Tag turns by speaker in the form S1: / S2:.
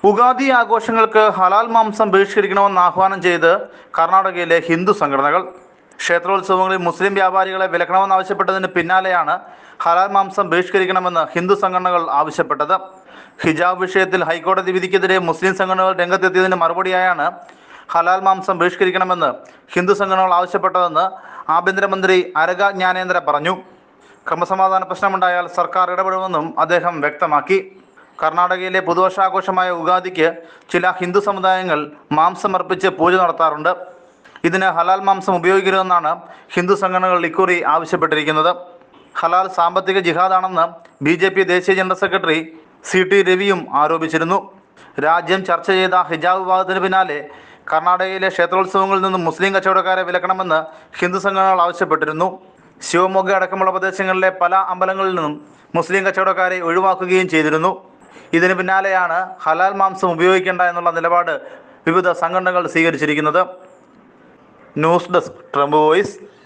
S1: ഉഗാദി ആഘോഷങ്ങൾക്ക് ഹലാൽ മാംസം ബഹിഷ്കരിക്കണമെന്ന് ആഹ്വാനം ചെയ്ത് കർണാടകയിലെ ഹിന്ദു സംഘടനകൾ ക്ഷേത്രോത്സവങ്ങളിൽ മുസ്ലിം വ്യാപാരികളെ വിലക്കണമെന്നാവശ്യപ്പെട്ടതിന് പിന്നാലെയാണ് ഹലാൽ മാംസം ബഹിഷ്കരിക്കണമെന്ന് ഹിന്ദു സംഘടനകൾ ആവശ്യപ്പെട്ടത് ഹിജാബ് വിഷയത്തിൽ ഹൈക്കോടതി വിധിക്കെതിരെ മുസ്ലിം സംഘടനകൾ രംഗത്തെത്തിയതിന് മറുപടിയായാണ് ഹലാൽ മാംസം ബഹിഷ്കരിക്കണമെന്ന് ഹിന്ദു സംഘടനകൾ ആവശ്യപ്പെട്ടതെന്ന് ആഭ്യന്തരമന്ത്രി അരക ജ്ഞാനേന്ദ്ര പറഞ്ഞു ക്രമസമാധാന പ്രശ്നമുണ്ടായാൽ സർക്കാർ ഇടപെടുമെന്നും അദ്ദേഹം വ്യക്തമാക്കി കർണാടകയിലെ പുതുവർഷാഘോഷമായ ഉഗാദിക്ക് ചില ഹിന്ദു സമുദായങ്ങൾ മാംസം അർപ്പിച്ച് പൂജ നടത്താറുണ്ട് ഇതിന് ഹലാൽ മാംസം ഉപയോഗിക്കരുതെന്നാണ് ഹിന്ദു സംഘടനകൾ ഇക്കുറി ആവശ്യപ്പെട്ടിരിക്കുന്നത് ഹലാൽ സാമ്പത്തിക ജിഹാദാണെന്ന് ബി ജെ പി ദേശീയ ജനറൽ സെക്രട്ടറി സി ടി രവിയും ആരോപിച്ചിരുന്നു രാജ്യം ചർച്ച ചെയ്ത ഹിജാബ് വിവാദത്തിന് പിന്നാലെ കർണാടകയിലെ ക്ഷേത്രോത്സവങ്ങളിൽ നിന്നും മുസ്ലിം കച്ചവടക്കാരെ വിലക്കണമെന്ന് ഹിന്ദു സംഘടനകൾ ആവശ്യപ്പെട്ടിരുന്നു ശിവമൊഗ്ഗ അടക്കമുള്ള പ്രദേശങ്ങളിലെ പല അമ്പലങ്ങളിൽ നിന്നും മുസ്ലിം കച്ചവടക്കാരെ ഒഴിവാക്കുകയും ചെയ്തിരുന്നു ഇതിന് പിന്നാലെയാണ് ഹലാൽ മാംസം ഉപയോഗിക്കേണ്ട എന്നുള്ള നിലപാട് വിവിധ സംഘടനകൾ സ്വീകരിച്ചിരിക്കുന്നത് ന്യൂസ് ഡെസ്ക് ട്രംപ് വോയിസ്